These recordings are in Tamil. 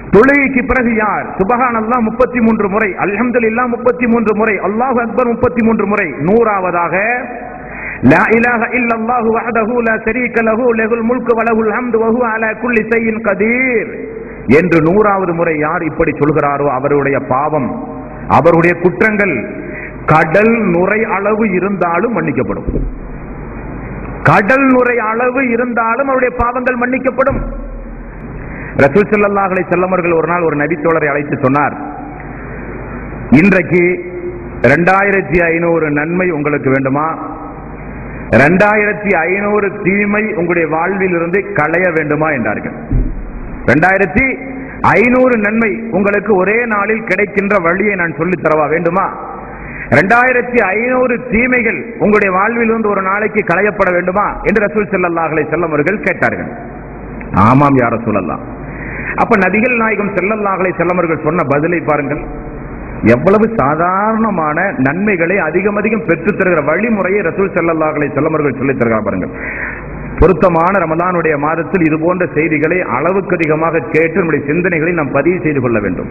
தொழுகைக்கு பிறகு யார் சுபஹான் அல்லாஹ் முப்பத்தி மூன்று முறை அல்ஹம்துலில்லாஹ் முப்பத்தி மூன்று முறை அல்லாஹ் அக்பர் முப்பத்தி மூன்று முறை நூறாவதாக லா இலாஹ இல்லல்லாஹு வஹ்தஹு லா ஷரீக லஹு லஹுல் முல்கு வ லஹுல் ஹம்து வ ஹுவ அலா குல்லி ஷைஇன் கதீர் என்று நூறாவது முறை யார் இப்படி சொல்கிறாரோ அவருடைய பாவம் அவருடைய குற்றங்கள் கடல் நுரை அளவு இருந்தாலும் மன்னிக்கப்படும் கடல் நுரை அளவு இருந்தாலும் அவருடைய பாவங்கள் மன்னிக்கப்படும் ரசூல் ஸல்லல்லாஹு அலைஹி வஸல்லம் அவர்கள் ஒரு நாள் ஒரு நபித்தோழரை அழைத்து சொன்னார் இன்றைக்கு ரெண்டாயிரத்தி ஐநூறு நன்மை உங்களுக்கு வேண்டுமா ரெண்டாயிரத்தி ஐநூறு தீமை உங்களுடைய வாழ்வில் இருந்து களைய வேண்டுமா என்றார்கள் ரெண்டாயிரத்தி ஐநூறு நன்மை உங்களுக்கு ஒரே நாளில் கிடைக்கின்ற வழியை நான் சொல்லித் தரவா வேண்டுமா ரெண்டாயிரத்தி ஐநூறு தீமைகள் உங்களுடைய வாழ்வில் இருந்து ஒரு நாளைக்கு களையப்பட வேண்டுமா என்று ரசூல் ஸல்லல்லாஹு அலைஹி வஸல்லம் அவர்கள் கேட்டார்கள் ஆமாம் யார சொல்லலாம் அப்ப நபிகள் நாயகம் ஸல்லல்லாஹு அலைஹி வஸல்லம் அவர்கள் சொன்ன பதிலை பாருங்கள் எவ்வளவு சாதாரணமான நன்மைகளை அதிகம் அதிகம் பெற்றுத் தருகிற வழிமுறையை ரசூல் ஸல்லல்லாஹு அலைஹி வஸல்லம் அவர்கள் சொல்லித் தருகிறார் பாருங்கள் பொருத்தமான ரமலானுடைய மாதத்தில் இது போன்ற செய்திகளை அளவுக்கு அதிகமாக கேட்டு நம்முடைய சிந்தனைகளை நாம் பதிவு செய்து கொள்ள வேண்டும்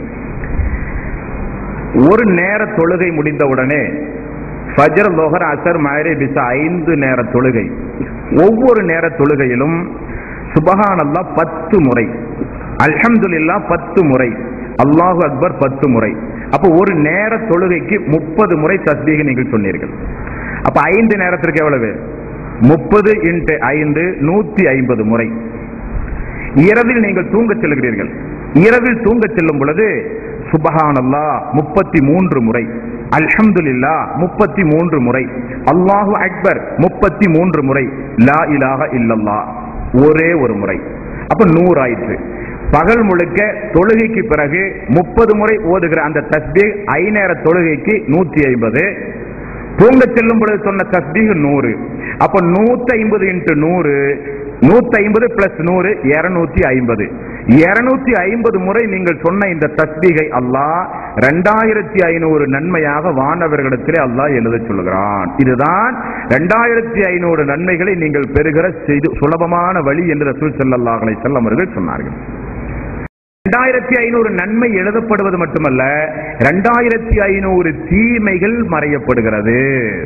ஒரு நேர தொழுகை முடிந்தவுடனே ஃபஜர் லோஹர் அசர் மஹரி பிசா ஐந்து நேர தொழுகை ஒவ்வொரு நேர தொழுகையிலும் சுபஹானல்லா பத்து முறை அல்ஹம்துலில்லா பத்து முறை அல்லாஹு அக்பர் பத்து முறை அப்போ ஒரு நேர தொழுகைக்கு முப்பது முறை தஸ்பீக நீங்கள் சொன்னீர்கள் அப்ப ஐந்து நேரத்திற்கு எவ்வளவு முப்பது இன்ட்டு ஐந்து நூத்தி ஐம்பது முறை இரவில் நீங்கள் தூங்கச் செல்கிறீர்கள் இரவில் தூங்கச் செல்லும் பொழுது சுபஹானல்லா முப்பத்தி மூன்று முறை அல்ஹம்துலில்லா முப்பத்தி மூன்று முறை அல்லாஹு அக்பர் முப்பத்தி மூன்று முறை லா இலாஹ இல்லல்லா ஒரே ஒரு முறை அப்ப நூறு ஆயிற்று பகல் முழுக்க தொழுகைக்கு பிறகு முப்பது முறை ஓதுகிற அந்த தஸ்பீக் ஐநேர தொழுகைக்கு நூத்தி ஐம்பது தூங்க செல்லும் பொழுது சொன்ன தஸ்பீக் நூறு அப்ப நூத்தி ஐம்பது இன்ட்டு நூறு நூத்தி ஐம்பது பிளஸ் நூறு இருநூத்தி ஐம்பது இருநூத்தி ஐம்பது முறை நீங்கள் சொன்ன இந்த தஸ்பீகை அல்லாஹ் ரெண்டாயிரத்தி ஐநூறு நன்மையாக வானவர்களிடத்திலே அல்லாஹ் எழுத சொல்கிறான் இதுதான் ரெண்டாயிரத்தி ஐநூறு நன்மைகளை நீங்கள் பெறுகிற செய்து சுலபமான வழி என்று ரசூல் ஸல்லல்லாஹு அலைஹி வஸல்லம் அவர்கள் சொன்னார்கள் ரெண்டாயிரத்தி ஐநூறு நன்மை எழுதப்படுவது மட்டுமல்ல ரெண்டாயிரத்தி ஐநூறு தீமைகள் மறையப்படுகிறது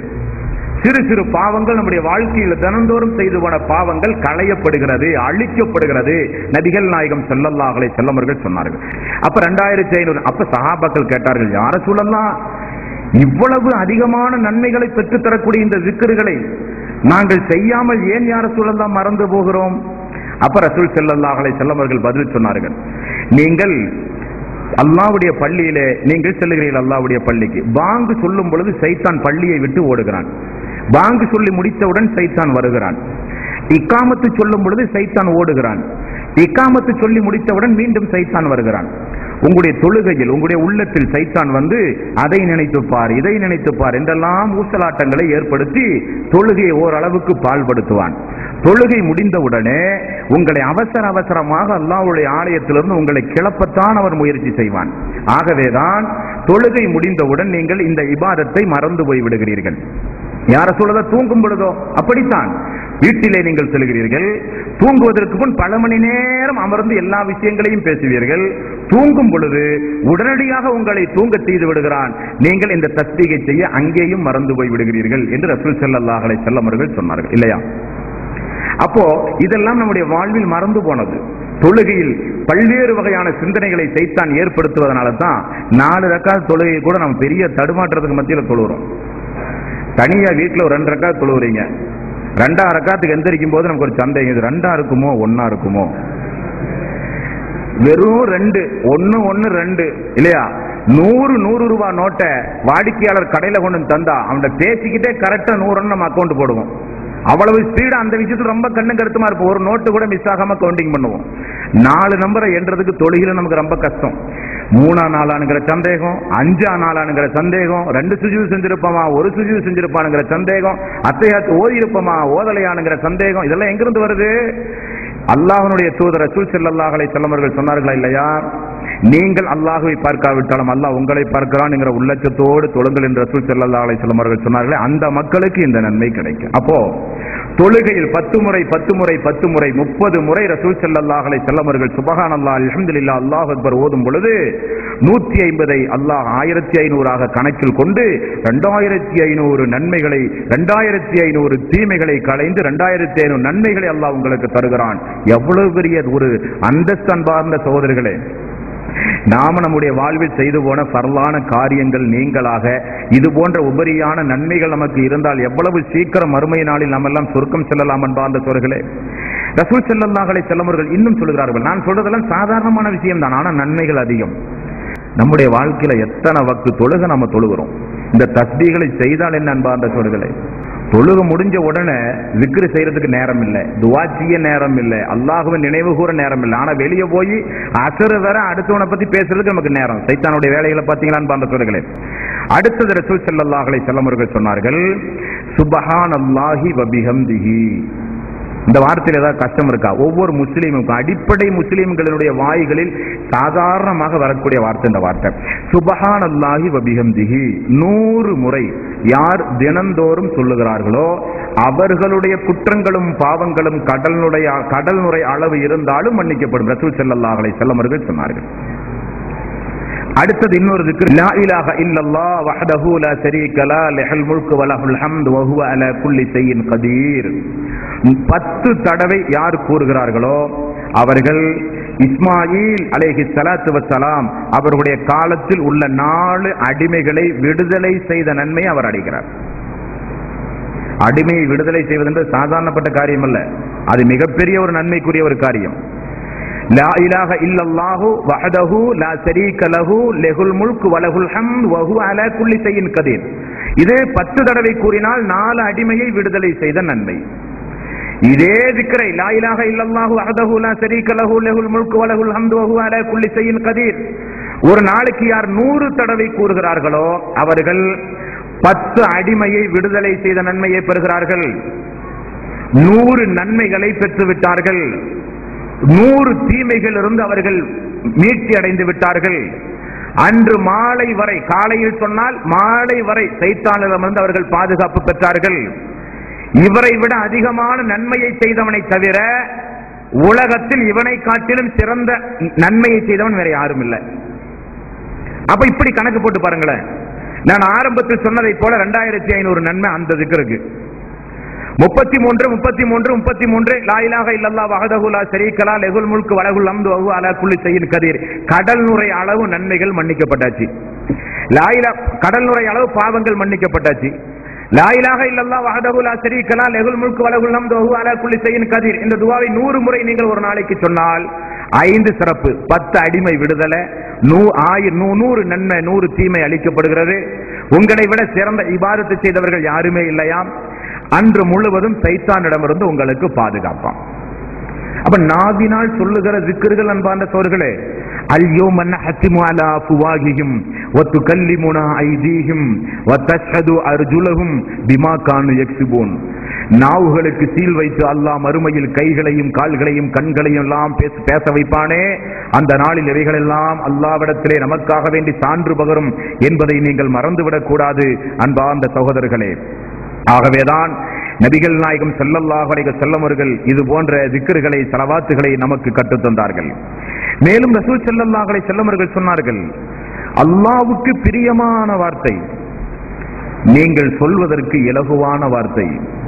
சிறு சிறு பாவங்கள் நம்முடைய வாழ்க்கையில் தினந்தோறும் செய்து போன பாவங்கள் களையப்படுகிறது அழிக்கப்படுகிறது நபிகள் நாயகம் செல்லல்லாஹலை செல்லவர்கள் சொன்னார்கள் அப்ப ரெண்டாயிரத்தி ஐநூறு அப்ப சஹாபாக்கள் கேட்டார்கள் யார சொல்லலாம் இவ்வளவு அதிகமான நன்மைகளை பெற்றுத் தரக்கூடிய இந்த விக்கிர்களை நாங்கள் செய்யாமல் ஏன் யார சொல்லலாம் மறந்து போகிறோம் அப்ப ரசூல் செல்லல்லாஹலை செல்லவர்கள் பதில் சொன்னார்கள் நீங்கள் அல்லாவுடைய பள்ளியிலே நீங்கள் செல்லுகிறீர்கள் அல்லாவுடைய பள்ளிக்கு பாங்கு சொல்லும் பொழுது சைத்தான் பள்ளியை விட்டு ஓடுகிறான் பாங்கு சொல்லி முடித்தவுடன் சைத்தான் வருகிறான் இக்காமத்து சொல்லும் பொழுது சைத்தான் ஓடுகிறான் இக்காமத்து சொல்லி முடித்தவுடன் மீண்டும் சைத்தான் வருகிறான் உங்களுடைய தொழுகையில் உங்களுடைய உள்ளத்தில் சைத்தான் வந்து அதை நினைத்துப்பார் இதை நினைத்துப்பார் என்றெல்லாம் ஊசலாட்டங்களை ஏற்படுத்தி தொழுகையை ஓரளவுக்கு பால்படுத்துவான் தொழுகை முடிந்தவுடனே உங்களை அவசர அவசரமாக அல்லாஹ்வுடைய ஆலயத்திலிருந்து உங்களை கிளப்பத்தான் அவர் முயற்சி செய்வான் ஆகவேதான் தொழுகை முடிந்தவுடன் நீங்கள் இந்த இபாதத்தை மறந்து போய் விடுகிறீர்கள் யார சொல்றத தூங்கும் பொழுதோ அப்படித்தான் வீட்டிலே நீங்கள் செல்கிறீர்கள் தூங்குவதற்கு முன் பல மணி நேரம் அமர்ந்து எல்லா விஷயங்களையும் பேசுவீர்கள் தூங்கும் பொழுது உடனடியாக உங்களை தூங்க செய்து விடுகிறான் நீங்கள் இந்த தஸ்பீகை செய்ய அங்கேயும் மறந்து போய் விடுகிறீர்கள் என்று ரசூல் ஸல்லல்லாஹு அலைஹி வஸல்லம் அவர்கள் சொன்னார்கள் இல்லையா அப்போ இதெல்லாம் நம்முடைய வாழ்வில் மறந்து போனது தொழுகையில் பல்வேறு வகையான சிந்தனைகளை சைத்தான் ஏற்படுத்துவதனால தான் நாலு ரக்காத் தொழுகை கூட நம்ம பெரிய தடுமாற்றத்துக்கு மத்தியில் தொழுகிறோம் தனியா வீட்டுல ஒரு ரெண்டு ரக்காத் தொழுவுறீங்க ரெண்டா ரக்காத்துக்கு எந்திரிக்கும் போது நமக்கு ஒரு சந்தேகம் இது ரெண்டா இருக்குமோ ஒன்னா இருக்குமோ வெறும் ரெண்டு ஒன்னு ஒன்னு ரெண்டு இல்லையா நூறு நூறு ரூபாய் நோட்டை வாடிக்கையாளர் கடையில கொண்டு வந்து தந்தா அவன்கிட்ட பேசிக்கிட்டே கரெக்டா நூறுன்னு நம்ம அக்கௌண்ட் போடுவோம் அவ்வளவு ஸ்பீடா அந்த விஷயத்துல ரொம்ப கண்ணு கருத்துமா இருப்போம் ஒரு நோட்டு கூட மிஸ் ஆகாம கவுண்டிங் பண்ணுவோம் நாலு நம்பரை எண்றதுக்கு தொழுகையில நமக்கு ரொம்ப கஷ்டம் மூணா நாளானுங்கிற சந்தேகம் அஞ்சா நாளானுங்கிற சந்தேகம் ரெண்டு சுஜிவு செஞ்சிருப்போமா ஒரு சுஜிவு செஞ்சிருப்பானுங்கிற சந்தேகம் அத்தையாத்து ஓதி இருப்போமா ஓதலையானுங்கிற சந்தேகம் இதெல்லாம் எங்கிருந்து வருது அல்லாஹ்வுடைய தூதர் ரசூல் ஸல்லல்லாஹு அலைஹி வஸல்லம் அவர்கள் சொன்னார்களா இல்லையா நீங்கள் அல்லாஹ்வை பார்க்காவிட்டாலும் அல்லாஹ் உங்களை பார்க்கிறான் என்கிற உள்ளச்சத்தோடு தொழுங்கள் என்று ரசூல் ஸல்லல்லாஹு அலைஹி வஸல்லம் அவர்கள் சொன்னார்களே அந்த மக்களுக்கு இந்த நன்மை கிடைக்கும் அப்போ தொழுகையில் பத்து முறை பத்து முறை பத்து முறை முப்பது முறை ரசூல் ஸல்லல்லாஹு அலைஹி வஸல்லம் அவர்கள் சுபஹான் அல்லாஹ் அல்ஹம்துலில்லாஹ் அல்லாஹ் அக்பர் ஓதும் பொழுது நூற்றி ஐம்பதை அல்லாஹ் ஆயிரத்தி ஐநூறாக கணக்கில் கொண்டு ரெண்டாயிரத்தி ஐநூறு நன்மைகளை ரெண்டாயிரத்தி ஐநூறு தீமைகளை களைந்து ரெண்டாயிரத்தி ஐநூறு நன்மைகளை அல்லாஹ் உங்களுக்கு தருகிறான் எவ்வளவு பெரிய ஒரு அந்தஸ்து அன்பார்ந்த சகோதரர்களே நாம நம்முடைய வாழ்வில் செய்து போன பரலான காரியங்கள் நீங்களாக இது போன்ற உபரியான நன்மைகள் நமக்கு இருந்தால் எவ்வளவு சீக்கிரம் மறுமை நாளில் நம்ம எல்லாம் சொர்க்கம் செல்லலாம் என்பார்ந்த சோர்களே ரசூல் செல்லல்லாஹலை செல்லவர்கள் இன்னும் சொல்கிறார்கள் நான் சொல்றதெல்லாம் சாதாரணமான விஷயம் தான் ஆனா நன்மைகள் அதிகம் நம்முடைய வாழ்க்கையில எத்தனை வக்து தொழுக நம்ம தொழுகிறோம் இந்த தஸ்பீகளை செய்தால் என்ன அன்பார்ந்த சோர்களே தொழுக முடிஞ்ச உடனே விக்ரு செய்யறதுக்கு நேரம் இல்லை துவா செய்ய நேரம் இல்லை அல்லாஹுவை நினைவு கூற நேரம் இல்லை ஆனா வெளியே போய் அசரு வர அடுத்தவனை பத்தி பேசுறதுக்கு நமக்கு நேரம் சைத்தானுடைய வேலைகளை பாத்தீங்களான்னு பார்த்த சொல்லுங்களேன் அடுத்தது ரசூல் ஸல்லல்லாஹு செல்லமர்கள் சொன்னார்கள் சுபஹான் அல்லாஹி வபிஹம்திஹி இந்த வார்த்தையில் ஏதாவது கஷ்டம் இருக்கா ஒவ்வொரு முஸ்லீமுக்கும் அடிப்படை முஸ்லீம்களினுடைய வாய்களில் சாதாரணமாக வரக்கூடிய வார்த்தை இந்த வார்த்தை சுபஹான் அல்லாஹி வபிஹம்திஹி நூறு முறை யார் தினந்தோறும் சொல்லுகிறார்களோ அவர்களுடைய குற்றங்களும் பாவங்களும் கடலுடைய கடல் நுரை அளவு இருந்தாலும் மன்னிக்கப்படும் ரசூல் ஸல்லல்லாஹு அலைஹி வஸல்லம் அவர்கள் சொன்னார்கள் அடுத்தது இன்னொரு திக்ர் லா இலாஹ இல்லல்லாஹ் வஹ்தஹு லா ஷரீக லா லஹுல் முல்கு வ லஹுல் ஹம்து வ ஹுவ அலா குல்லி ஷைஇன் கதீர் பத்து தடவை யார் கூறுகிறார்களோ அவர்கள் இஸ்மாயில் அலைஹி ஸலாத்து வஸ்ஸலாம் அவர்களுடைய காலத்தில் உள்ள நாலு அடிமைகளை விடுதலை செய்த நன்மை அவர் அடைகிறார் அடிமையை விடுதலை செய்வது என்பது சாதாரணப்பட்ட காரியம் அல்ல அது மிகப்பெரிய ஒரு நன்மைக்குரிய ஒரு காரியம் லா இலாஹ இல்லல்லாஹு வஹதஹு லா ஷரீக லஹு லஹுல் முல்கு வலஹுல் ஹம்து வ ஹுவ அலா குல்லி ஷைஇன் கதீர் இது பத்து தடவை கூறினால் நாலு அடிமையை விடுதலை செய்த நன்மை இதே திக்கரை லா இலாஹ இல்லல்லாஹு வஹதஹு லா ஷரீக லஹு லஹுல் முல்கு வலஹுல் ஹம்து வ ஹுவ அலா குல்லி ஷைஇன் கதீர் ஒரு நாளைக்கு யார் நூறு தடவை கூறுகிறார்களோ அவர்கள் பத்து அடிமையை விடுதலை செய்த நன்மையை பெறுகிறார்கள் நூறு நன்மைகளை பெற்று விட்டார்கள் நூறு தீமைகள் இருந்து அவர்கள் மீட்சி அடைந்து விட்டார்கள் அன்று மாலை வரை காலையில் சொன்னால் மாலை வரை சைத்தானிடமிருந்து அவர்கள் பாதுகாப்பு பெற்றார்கள் இவரை விட அதிகமான நன்மையை செய்தவனை தவிர உலகத்தில் இவனை காட்டிலும் சிறந்த நன்மையை செய்தவன் வேற யாரும் இல்லை அப்ப இப்படி கணக்கு போட்டு பாருங்களேன் நான் ஆரம்பத்தில் சொன்னதை போல ரெண்டாயிரத்தி ஐநூறு நன்மை அந்த இருக்கு முப்பத்தி மூன்று முப்பத்தி மூன்று முப்பத்தி மூன்று லாயிலாக இல்லல்லா வகதகுலா ஷரீக்கலா லெகுல் முல்கு வலகுல் அம்து வஹு அலா குல்லி செய்யின் கதீர் கடல் நுரை அளவு நன்மைகள் மன்னிக்கப்பட்டாச்சு லாயிலா கடல் நுரை அளவு பாவங்கள் மன்னிக்கப்பட்டாச்சு லாயிலாக இல்லல்லா வஹதகுலா ஷரீக்கலா லெகுல் முல்கு வலகுல் அம்து வஹு அலா குல்லி செய்யின் கதீர் இந்த துவாவை நூறு முறை நீங்கள் ஒரு நாளைக்கு சொன்னால் ஐந்து சிறப்பு பத்து அடிமை விடுதலை நூ ஆயிரம் நூ நூறு நன்மை நூறு தீமை அளிக்கப்படுகிறது உங்களை விட சிறந்த இபாதத்தை செய்தவர்கள் யாருமே இல்லையாம் அன்று முழுவதும் சைத்தானிடமிருந்து உங்களுக்கு பாதுகாப்பான் அப்ப நாவினால் சொல்லுகிற திக்கர்கள் அன்பார்ந்த சோர்களே اليوم نحتم على أفواههم وتكلمنا أيديهم وتشهد أرجلهم بما كانوا يكسبون நாவுகளுக்கு சீல் வைத்து அல்லாஹ் மறுமையில் கைகளையும் கால்களையும் கண்களையும் எல்லாம் பேச பேச வைப்பானே அந்த நாளில் இவைகளெல்லாம் அல்லாவிடத்திலே நமக்காக வேண்டி சான்று பகரும் என்பதை நீங்கள் மறந்துவிடக் கூடாது அன்பார்ந்த சகோதரர்களே ஆகவேதான் நபிகள் நாயகம் செல்லல்லாஹ் அலைஹி செல்லமர்கள் இது போன்ற திக்கர்களை சலவாத்துகளை நமக்கு கற்றுத் தந்தார்கள் மேலும் ரசூல் செல்லல்லாஹ் அலைஹி செல்லமர்கள் சொன்னார்கள் அல்லாவுக்கு பிரியமான வார்த்தை நீங்கள் சொல்வதற்கு இலகுவான வார்த்தை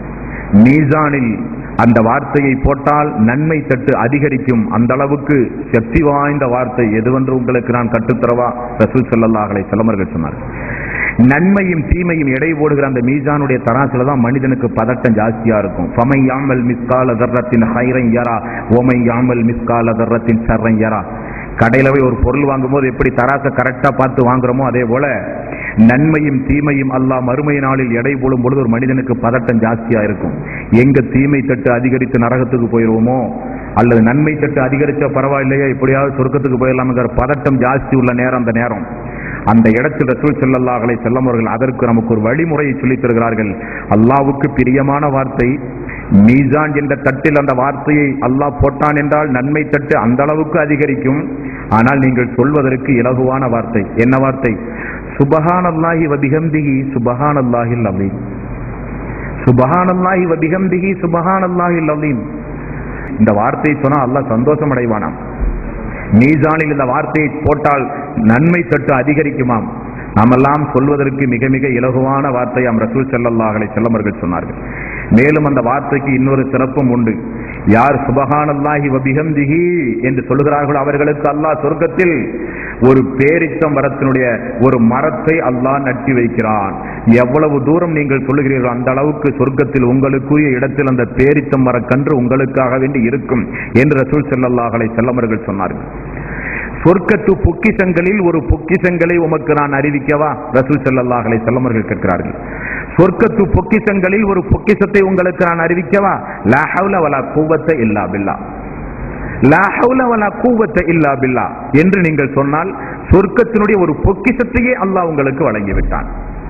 மீசானில் அந்த வார்த்தையை போட்டால் நன்மை தட்டு அதிகரிக்கும் அந்த அளவுக்கு சக்தி வாய்ந்த வார்த்தை எதுவென்று உங்களுக்கு நான் கற்றுத்தரவா ரசூல் ஸல்லல்லாஹு அலைஹி செல்லமர்கள் சொன்னார்கள் நன்மையும் தீமையும் எடை போடுகிற அந்த மீசானுடைய தராசுல தான் மனிதனுக்கு பதட்டம் ஜாஸ்தியா இருக்கும் ஃபமை யாமல் மிஸ்கால தர்ரத்தின் ஹைரன் யரா ஓமை யாமல் மிஸ்கால தர்ரத்தின் சர்ரன் யரா கடையில போய் ஒரு பொருள் வாங்கும்போது எப்படி தராசை கரெக்டா பார்த்து வாங்குறோமோ அதே போல நன்மையும் தீமையும் அல்லாஹ் மறுமை நாளில் எடை போடும் பொழுது ஒரு மனிதனுக்கு பதட்டம் ஜாஸ்தியா இருக்கும் எங்க தீமை தட்டு அதிகரித்து நரகத்துக்கு போயிருவோமோ அல்லது நன்மை தட்டு அதிகரிச்சா பரவாயில்லையா எப்படியாவது சொர்க்கத்துக்கு போயிடலாம்ங்கிற பதட்டம் ஜாஸ்தி உள்ள நேரம் அந்த நேரம் அந்த இடத்தில் ரசூல் ஸல்லல்லாஹு அலைஹி வஸல்லம் அவர்கள் அதற்கு நமக்கு ஒரு வழிமுறையை சொல்லித் தருகிறார்கள் அல்லாஹ்வுக்கு பிரியமான வார்த்தை மீசான் என்ற தட்டில் அந்த வார்த்தையை அல்லாஹ் போட்டான் என்றால் நன்மை தட்டு அந்த அளவுக்கு அதிகரிக்கும் ஆனால் நீங்கள் சொல்வதற்கு இலகுவான வார்த்தை என்ன வார்த்தை சுபஹானல்லாஹி வபிஹம்திஹி சுபஹானல்லாஹில் அலீம் சுபஹானல்லாஹி வ பிஹம்திஹி சுபஹானல்லாஹில் அலீம் இந்த வார்த்தையை சொன்னா அல்லாஹ் சந்தோஷம் அடைவானாம் மீசானில் இந்த வார்த்தையை போட்டால் நன்மை தட்டு அதிகரிக்குமாம் நாமெல்லாம் சொல்வதற்கு மிக மிக இலகுவான வார்த்தையாம் ரசூல் ஸல்லல்லாஹு அலைஹி வஸல்லம் அவர்கள் சொன்னார்கள் மேலும் அந்த வார்த்தைக்கு இன்னொரு சிறப்பும் உண்டு யார் சுபஹானல்லாஹி வ பிஹம்திஹி என்று சொல்கிறார்களோ அவர்களுக்கு அல்லாஹ் சொர்க்கத்தில் ஒரு பேரித்தம் மரத்தினுடைய ஒரு மரத்தை அல்லாஹ் நட்டி வைக்கிறான் எவ்வளவு தூரம் நீங்கள் சொல்லுகிறீர்களோ அந்த அளவுக்கு சொர்க்கத்தில் உங்களுக்குரிய இடத்தில் அந்த பேரித்தம் மரக்கன்று உங்களுக்காக வேண்டி இருக்கும் என்று ரசூல் ஸல்லல்லாஹு அலைஹி வஸல்லம் அவர்கள் சொன்னார்கள் சொர்க்கத்து பொக்கிசங்களில் ஒரு பொக்கிசங்களை உமக்கு நான் அறிவிக்கவா ரசூல் ஸல்லல்லாஹு அலைஹி வஸல்லம் அவர்கள் கேட்கிறார்கள் சொர்க்கத்து பொக்கிசங்களில் ஒரு பொக்கிசத்தை உங்களுக்கு நான் அறிவிக்கவா லா ஹவுல வலா குவத்த இல்லா பில்லா லா ஹவுல வலா குவத்த இல்லா பில்லா என்று நீங்கள் சொன்னால் சொர்க்கத்தினுடைய ஒரு பொக்கிசத்தையே அல்லாஹ் உங்களுக்கு வழங்கிவிட்டான்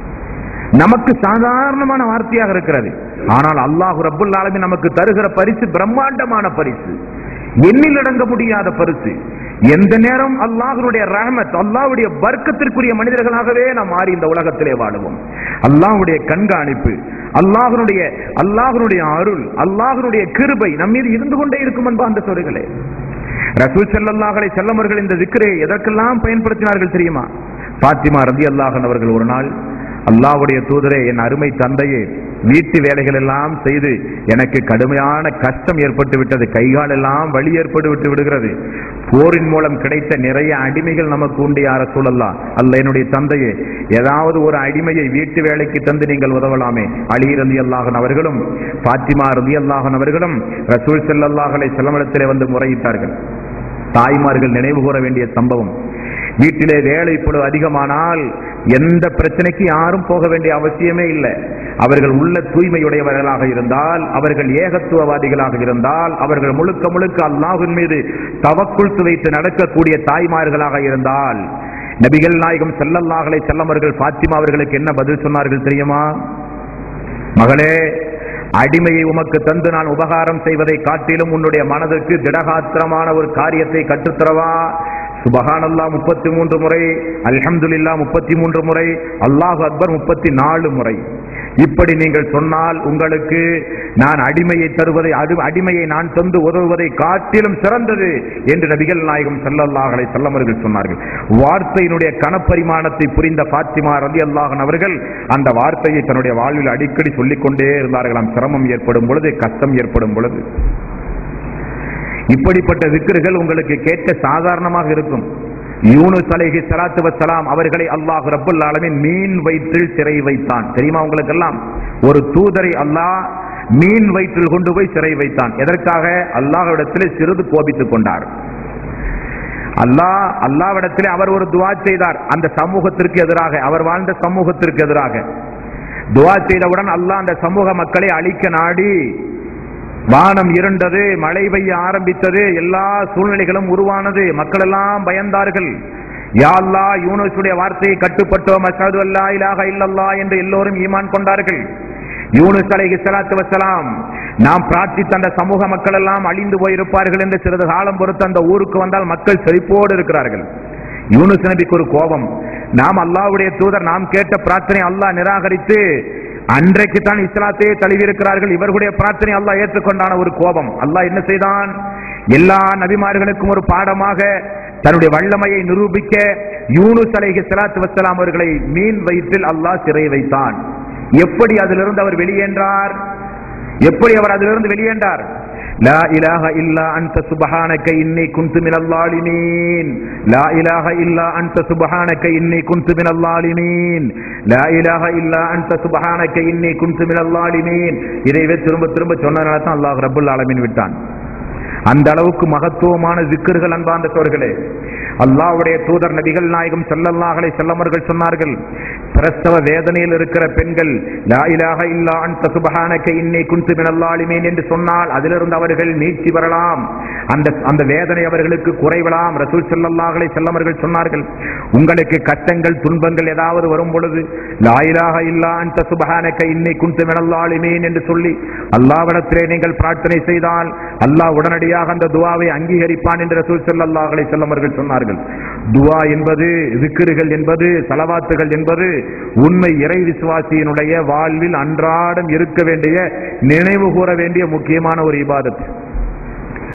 நமக்கு சாதாரணமான வார்த்தையாக இருக்கிறது ஆனால் அல்லாஹ் ரப்புல் ஆலமீன் நமக்கு தருகிற பரிசு பிரம்மாண்டமான பரிசு எண்ணில் அடங்க முடியாத பரிசு எந்த நேரம் அல்லாஹ்வுடைய ரஹமத் அல்லாஹ்வுடைய வர்க்கத்திற்குரிய மனிதர்களாகவே நாம் மாறி இந்த உலகத்திலே வாழுவோம் அல்லாஹ்வுடைய கண்காணிப்பு அல்லாஹ்வுடைய அல்லாஹ்வுடைய அருள் அல்லாஹ்வுடைய கிருபை நம் மீது இருந்து கொண்டே இருக்கும் அன்பார்ந்த சொல்லுகளே ரசூல் ஸல்லல்லாஹு அலைஹி வஸல்லம் அவர்கள் இந்த திக்ரை எதற்கெல்லாம் பயன்படுத்தினார்கள் தெரியுமா பாத்திமா ரலியல்லாஹு அன்ஹா அவர்கள் ஒரு நாள் அல்லாஹ்வுடைய தூதரே என் அருமை தந்தையே வீட்டு வேலைகள் எல்லாம் செய்து எனக்கு கடுமையான கஷ்டம் ஏற்பட்டு விட்டது கைகால் எல்லாம் வலி ஏற்பட்டு விட்டு விடுகிறது போரின் மூலம் கிடைத்த நிறைய அடிமைகள் நமக்கு உண்டு யார சூழல்லாம் அல்ல என்னுடைய தந்தையே ஏதாவது ஒரு அடிமையை வீட்டு வேலைக்கு தந்து நீங்கள் உதவலாமே அலி ரலி அல்லாஹன் அவர்களும் பாத்திமா ரலி அல்லாஹன் அவர்களும் ரசூல் செல்லல்லாஹலை செல்லமிடத்திலே வந்து முறையிட்டார்கள் தாய்மார்கள் நினைவு கூற வேண்டிய சம்பவம் வீட்டிலே வேலை பொழுது அதிகமானால் எந்த பிரச்சனைக்கு யாரும் போக வேண்டிய அவசியமே இல்லை அவர்கள் உள்ள தூய்மையுடையவர்களாக இருந்தால் அவர்கள் ஏகத்துவவாதிகளாக இருந்தால் அவர்கள் முழுக்க முழுக்க அல்லாஹின் மீது தவக்குள் வைத்து நடக்கக்கூடிய தாய்மார்களாக இருந்தால் நபிகள் நாயகம் செல்லல்லாஹலை செல்லமர்கள் பாத்திமா அவர்களுக்கு என்ன பதில் சொன்னார்கள் தெரியுமா மகளே அடிமையை உமக்கு தந்து நான் உபகாரம் செய்வதை காட்டிலும் உன்னுடைய மனதிற்கு திடகாத்திரமான ஒரு காரியத்தை கற்றுத்தரவா சுபஹானல்லா முப்பத்தி மூன்று முறை அல்ஹம்துலில்லா முப்பத்தி மூன்று முறை அல்லாஹு அக்பர் முப்பத்தி நாலு முறை இப்படி நீங்கள் சொன்னால் உங்களுக்கு நான் அடிமையை தருவதை அடி- அடிமையை நான் தந்து உதவுவதை காட்டிலும் சிறந்தது என்று நபிகள் நாயகம் செல்லல்லாஹலை செல்லமர்கள் சொன்னார்கள் வார்த்தையினுடைய கனப்பரிமாணத்தை புரிந்த பாத்திமா ரதி அல்லாஹன் அவர்கள் அந்த வார்த்தையை தன்னுடைய வாழ்வில் அடிக்கடி சொல்லிக் கொண்டே இருந்தார்களாம் சிரமம் ஏற்படும் பொழுது கஷ்டம் ஏற்படும் பொழுது இப்படிப்பட்ட விக்கிர்கள் உங்களுக்கு கேட்க சாதாரணமாக இருக்கும் யூனுஸ் அலைஹி ஸலாத்து வஸ்ஸலாம் அவர்களை அல்லாஹ் ரப்பல் ஆலமீன் மீன் வயிற்றில் சிறை வைத்தான் தெரியுமா உங்களுக்கு எல்லாம் ஒரு தூதரை அல்லாஹ் மீன் வயிற்றில் கொண்டு போய் சிறை வைத்தான் எதற்காக அல்லாஹ்விடத்திலே சிறிது கோபித்துக் கொண்டார் அல்லாஹ் அல்லாவிடத்திலே அவர் ஒரு துவா செய்தார் அந்த சமூகத்திற்கு எதிராக அவர் வாழ்ந்த சமூகத்திற்கு எதிராக துவா செய்தவுடன் அல்லாஹ் அந்த சமூக மக்களை அழிக்க நாடி வானம் இருண்டது மழை பெய்ய ஆரம்பித்தது எல்லா சூழ்நிலைகளும் உருவானது மக்கள் எல்லாம் பயந்தார்கள் யா அல்லாஹ் யூனுஸுடைய வார்த்தையை கட்டுப்பட்டோம் அஷஹது அல்லா இலாஹ இல்லல்லாஹ் என்று எல்லோரும் ஈமான் கொண்டார்கள் யூனுஸ் அலைஹி ஸலாத்து வஸலாம் நாம் பிரார்த்தித்த அந்த சமூக மக்கள் எல்லாம் அழிந்து போயிருப்பார்கள் என்று சிறிது காலம் பொறுத்து அந்த ஊருக்கு வந்தால் மக்கள் செழிப்போடு இருக்கிறார்கள் யூனுஸ் நபிக்கு ஒரு கோபம் நாம் அல்லாஹ்வுடைய தூதர் நாம் கேட்ட பிரார்த்தனை அல்லாஹ் நிராகரித்து அன்றைக்கு தான் இஸ்லாத்தையே தழுவியிருக்கிறார்கள் இவர்களுடைய பிரார்த்தனை அல்லாஹ் ஏற்றுக்கொண்டான ஒரு கோபம் அல்லாஹ் என்ன செய்தான் எல்லா நபிமார்களுக்கும் ஒரு பாடமாக தன்னுடைய வல்லமையை நிரூபிக்க யூனுஸ் அலைஹி ஸலாத்து வஸ்ஸலாம் அவர்களை மீன் வயிற்றில் அல்லாஹ் சிறை வைத்தான் எப்படி அதிலிருந்து அவர் வெளியேன்றார் எப்படி அவர் அதிலிருந்து வெளியேண்டார் லா இலாஹ இல்லா அன்த சுபஹானக இன்னி குன்து மினல் லாலிமீன் லா இலாஹ இல்லா அன்த சுபஹானக இன்னி குன்து மினல் லாலிமீன் லா இலாஹ இல்லா அன்த சுபஹானக இன்னி குன்து மினல் லாலிமீன் இதைவே திரும்ப திரும்ப சொன்னனால தான் அல்லாஹ் ரப்பல் ஆலமீன் விட்டான் அந்த அளவுக்கு மகத்துவமான திக்கர்கள் அன்பார்ந்த சோர்களே அல்லாஹ்வுடைய தூதர் நபிகள் நாயகம் செல்லல்லாஹலை செல்லமர்கள் சொன்னார்கள் பிரசவ வேதனையில் இருக்கிற பெண்கள் லா இலாஹ இல்லா அன்த சுபஹானக இன்னி குன்து மினல் ஆலிமீன் என்று சொன்னால் அதிலிருந்து அவர்கள் மீட்சி பெறலாம் அந்த அந்த வேதனை அவர்களுக்கு குறைவலாம் ரசூல் செல்லல்லாஹலை செல்லமர்கள் சொன்னார்கள் உங்களுக்கு கஷ்டங்கள் துன்பங்கள் ஏதாவது வரும் பொழுது லா இலாஹ இல்லா அன்த சுபஹானக இன்னி குன்து மினல் ஆலிமீன் என்று சொல்லி அல்லாஹ்விடத்திலே நீங்கள் பிரார்த்தனை செய்தால் அல்லாஹ் உடனடியாக அந்த துவாவை அங்கீகரிப்பான் என்று ரசூல் ஸல்லல்லாஹு அலைஹி வஸல்லம் அவர்கள் சொன்னார்கள் துவா என்பது திக்கிறுகள் என்பது தலவாத்துகள் என்பது உண்மை இறை விசுவாசியினுடைய வாழ்வில் அன்றாடம் இருக்க வேண்டிய நினைவு கூற வேண்டிய முக்கியமான ஒரு இபாதத்